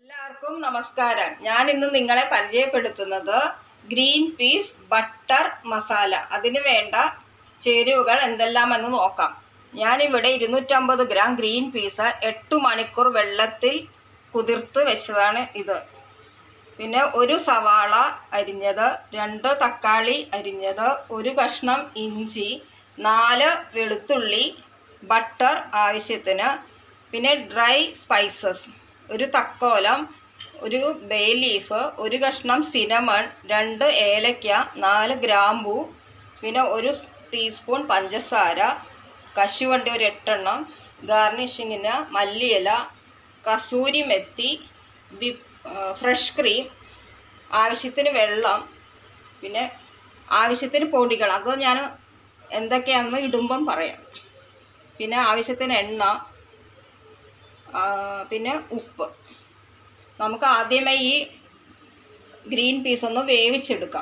എല്ലാവർക്കും നമസ്കാരം ഞാൻ ഇന്ന് നിങ്ങളെ പരിചയപ്പെടുത്തുന്നത് ഗ്രീൻ പീസ് ബട്ടർ മസാല അതിന് വേണ്ട ചേരുവകൾ എന്തെല്ലാമെന്ന് നോക്കാം ഞാനിവിടെ ഇരുന്നൂറ്റമ്പത് ഗ്രാം ഗ്രീൻ പീസ് എട്ട് മണിക്കൂർ വെള്ളത്തിൽ കുതിർത്ത് വെച്ചതാണ് ഇത് പിന്നെ ഒരു സവാള അരിഞ്ഞത് രണ്ട് തക്കാളി അരിഞ്ഞത് ഒരു കഷ്ണം ഇഞ്ചി നാല് വെളുത്തുള്ളി ബട്ടർ ആവശ്യത്തിന് പിന്നെ ഡ്രൈ സ്പൈസസ് ഒരു തക്കോലം ഒരു ബേ ലീഫ് ഒരു കഷ്ണം സിനമൺ രണ്ട് ഏലക്ക നാല് ഗ്രാമ്പു പിന്നെ ഒരു സ് ടീസ്പൂൺ പഞ്ചസാര കശുവണ്ടി ഒരു എട്ടെണ്ണം ഗാർണിഷിങ്ങിന് മല്ലിയില kasuri methi whip fresh cream ആവശ്യത്തിന് വെള്ളം പിന്നെ ആവശ്യത്തിന് പൊടികൾ അത് ഞാൻ എന്തൊക്കെയാണെന്ന് ഇടുമ്പം പറയാം പിന്നെ ആവശ്യത്തിന് എണ്ണ ആ, പിന്നെ ഉപ്പ് നമുക്ക് ആദ്യമേ ഈ ഗ്രീൻ പീസ് ഒന്ന് വേവിച്ചെടുക്കാം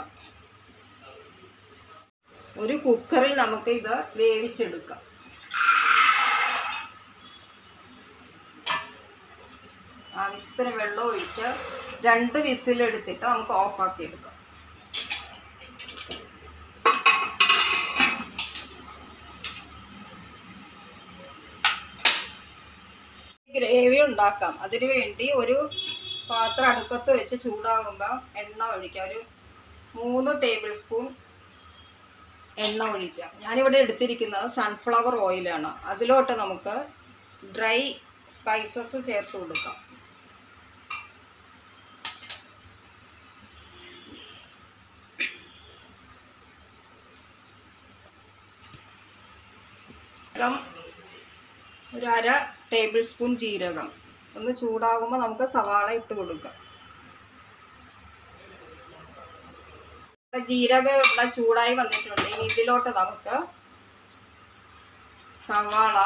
ഒരു കുക്കറിൽ നമുക്ക് ഇത് വേവിച്ചെടുക്കാം ആവശ്യത്തിന് വെള്ളം ഒഴിച്ച് രണ്ട് വിസിലെടുത്തിട്ട് നമുക്ക് ഓഫാക്കി എടുക്കാം ഗ്രേവി ഉണ്ടാക്കാം അതിനു വേണ്ടി ഒരു പാത്രം അടുപ്പത്ത് വെച്ച് ചൂടാകുമ്പോൾ എണ്ണ ഒഴിക്കാം ഒരു മൂന്ന് ടേബിൾ സ്പൂൺ എണ്ണ ഒഴിക്കാം ഞാനിവിടെ എടുത്തിരിക്കുന്നത് സൺഫ്ലവർ ഓയിലാണ് അതിലോട്ട് നമുക്ക് ഡ്രൈ സ്പൈസസ് ചേർത്ത് കൊടുക്കാം ജീരകം ഒരു അര ടേബിൾ സ്പൂൺ ജീരകം ഒന്ന് ചൂടാകുമ്പോൾ നമുക്ക് സവാള ഇട്ട് കൊടുക്കാം ഇപ്പൊ ജീരകം ഇവിടെ ചൂടായി വന്നിട്ടുണ്ട് ഇനി ഇതിലോട്ട് നമുക്ക് സവാള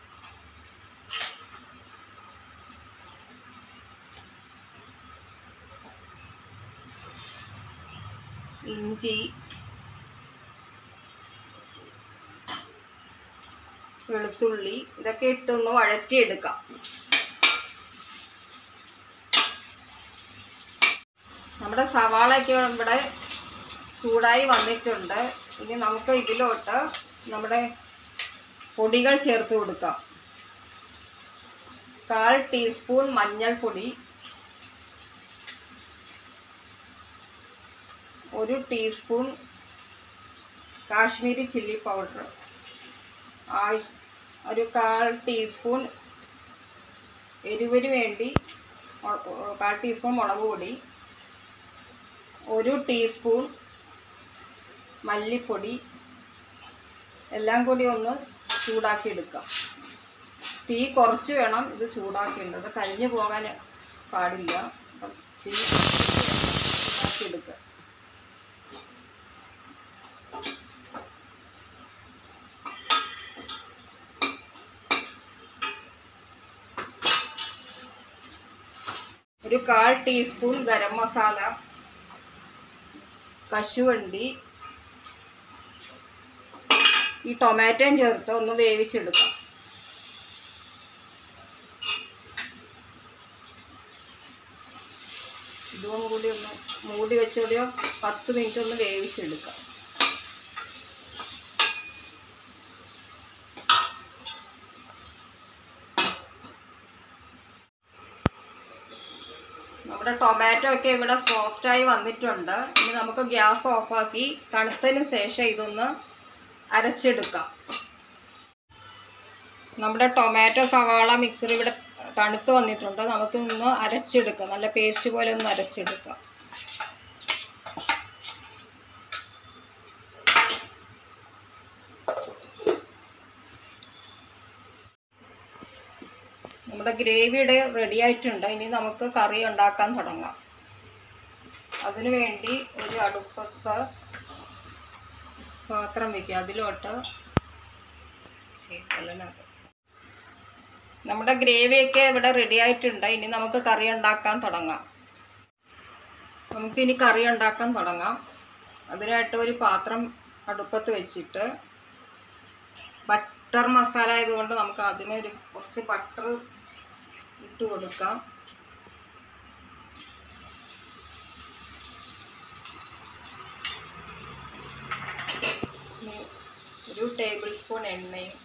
ഇഞ്ചി വെളുത്തുള്ളി ഇതൊക്കെ ഇട്ടൊന്ന് വഴറ്റിയെടുക്കാം നമ്മുടെ സവാളയൊക്കെ ഇവിടെ ചൂടായി വന്നിട്ടുണ്ട് ഇനി നമുക്ക് ഇതിലോട്ട് നമ്മുടെ പൊടികൾ ചേർത്ത് കൊടുക്കാം കാൽ ടീസ്പൂൺ മഞ്ഞൾപ്പൊടി ഒരു ടീസ്പൂൺ കാശ്മീരി ചില്ലി പൗഡർ ആവശ്യ ഒരു കാൽ ടീസ്പൂൺ എരിവിന് വേണ്ടി മൊ- കാൽ ടീസ്പൂൺ മുളക് പൊടി ഒരു ടീസ്പൂൺ മല്ലിപ്പൊടി എല്ലാം കൂടി ഒന്ന് ചൂടാക്കി എടുക്കാം തീ കുറച്ച് വേണം ഇത് ചൂടാക്കേണ്ടത് കരിഞ്ഞു പോകാൻ പാടില്ല അപ്പം തീ ചൂടാക്കി എടുക്കുക ഒരു കാൽ ടീസ്പൂൺ ഗരം മസാല കശുവണ്ടി ഈ ടൊമാറ്റോയും ചേർത്ത് ഒന്ന് വേവിച്ചെടുക്കാം ഇതും കൂടി ഒന്ന് മൂടി വെച്ചോടെയോ പത്ത് മിനിറ്റ് ഒന്ന് വേവിച്ചെടുക്കാം നമ്മുടെ ടൊമാറ്റോ ഒക്കെ ഇവിടെ സോഫ്റ്റായി വന്നിട്ടുണ്ട് ഇനി നമുക്ക് ഗ്യാസ് ഓഫാക്കി തണുത്തതിന് ശേഷം ഇതൊന്ന് അരച്ചെടുക്കാം നമ്മുടെ ടൊമാറ്റോ സവാള മിക്സർ ഇവിടെ തണുത്ത് വന്നിട്ടുണ്ട് നമുക്ക് ഒന്ന് അരച്ചെടുക്കാം നല്ല പേസ്റ്റ് പോലെ ഒന്ന് അരച്ചെടുക്കാം നമ്മുടെ ഗ്രേവിയുടെ റെഡി ആയിട്ടുണ്ട് ഇനി നമുക്ക് കറി ഉണ്ടാക്കാൻ തുടങ്ങാം അതിനു വേണ്ടി ഒരു അടുപ്പത്ത് പാത്രം വയ്ക്കുക അതിലോട്ട് ചെയ്തതിനകത്ത്. നമ്മുടെ ഗ്രേവിയൊക്കെ ഇവിടെ റെഡി ആയിട്ടുണ്ട് ഇനി നമുക്ക് കറി ഉണ്ടാക്കാൻ തുടങ്ങാം നമുക്കിനി കറി ഉണ്ടാക്കാൻ തുടങ്ങാം അതിനായിട്ട് ഒരു പാത്രം അടുപ്പത്ത് വെച്ചിട്ട് ബട്ടർ മസാല ആയതുകൊണ്ട് നമുക്ക് അതിനൊരു കുറച്ച് ബട്ടർ ഇട്ട് കൊടുക്കാം ഒരു ടേബിൾ സ്പൂൺ എണ്ണയും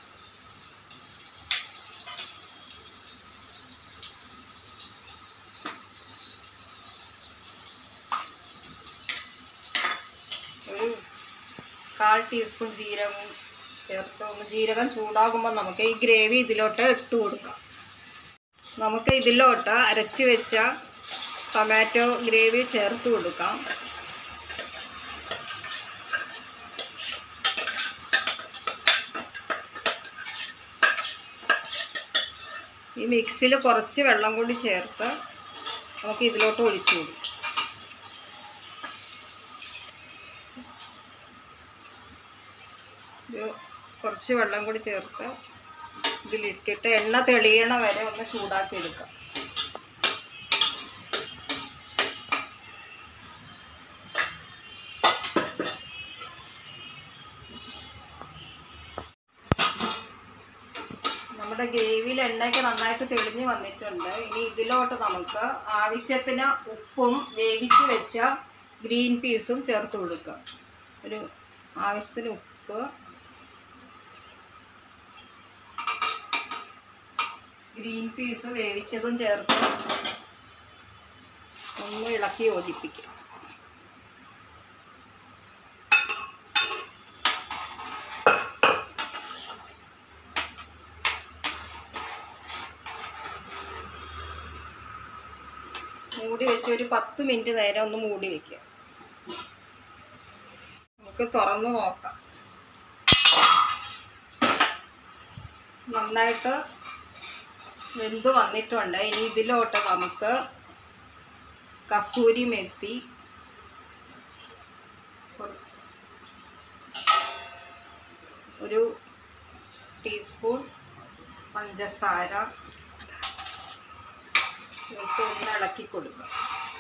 ഒരു കാൽ ടീസ്പൂൺ ജീരകം ചേർത്ത് ഒന്ന് ജീരകം ചൂടാകുമ്പോൾ നമുക്ക് ഈ ഗ്രേവി ഇതിലോട്ട് ഇട്ട് കൊടുക്കാം നമുക്ക് ഇതിലോട്ട് അരച്ച് വെച്ച ടൊമാറ്റോ ഗ്രേവി ചേർത്ത് കൊടുക്കാം ഈ മിക്സിൽ കുറച്ച് വെള്ളം കൂടി ചേർത്ത് നമുക്ക് ഇതിലോട്ട് ഒഴിച്ചു കൊടുക്കാം ഒരു കുറച്ച് വെള്ളം കൂടി ചേർത്ത് ഇതിലിട്ടിട്ട് എണ്ണ തെളിയണ വരെ ഒന്ന് ചൂടാക്കി എടുക്കാം നമ്മുടെ ഗ്രേവിയിൽ എണ്ണയൊക്കെ നന്നായിട്ട് തെളിഞ്ഞ് വന്നിട്ടുണ്ട് ഇനി ഇതിലോട്ട് നമുക്ക് ആവശ്യത്തിന് ഉപ്പും വേവിച്ച് വെച്ച ഗ്രീൻ പീസും ചേർത്ത് കൊടുക്കാം ഒരു ആവശ്യത്തിന് ഉപ്പ് ഗ്രീൻ പീസ് വേവിച്ചതും ചേർത്ത് ഒന്ന് ഇളക്കി യോജിപ്പിക്കും മൂടി വെച്ച് ഒരു പത്ത് മിനിറ്റ് നേരം ഒന്ന് മൂടി വെക്കുക നമുക്ക് തുറന്ന് നോക്കാം നന്നായിട്ട് വെന്ത് വന്നിട്ടുണ്ട് ഇനി ഇതിലോട്ട് നമുക്ക് കസൂരി മെത്തി ഒരു ടീസ്പൂൺ പഞ്ചസാര ഇട്ട് ഒന്ന് ഇളക്കി കൊടുക്കുക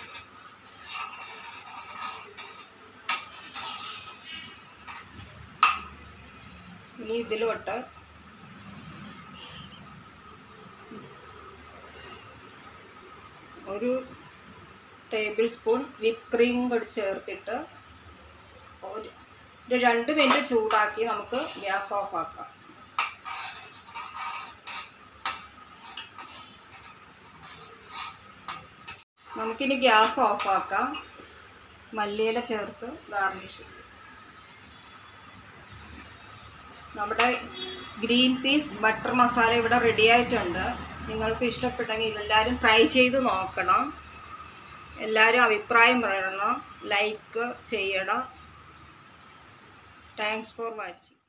ഇനി ഇതിലോട്ട് ഒരു ടേബിൾ സ്പൂൺ വിപ്പ് ക്രീം കൂടി ചേർത്തിട്ട് ഒരു ഒരു രണ്ട് മിനിറ്റ് ചൂടാക്കി നമുക്ക് ഗ്യാസ് ഓഫ് ആക്കാം നമുക്കിനി ഗ്യാസ് ഓഫ് ആക്കാം മല്ലിയില ചേർത്ത് ഗാർണിഷ് ചെയ്യും നമ്മുടെ ഗ്രീൻ പീസ് ബട്ടർ മസാല ഇവിടെ റെഡി ആയിട്ടുണ്ട് നിങ്ങൾക്ക് ഇഷ്ടപ്പെട്ടെങ്കിൽ എല്ലാവരും ട്രൈ ചെയ്ത് നോക്കണം എല്ലാവരും അഭിപ്രായം പറയണം ലൈക്ക് ചെയ്യണം താങ്ക്സ് ഫോർ വാച്ചിങ്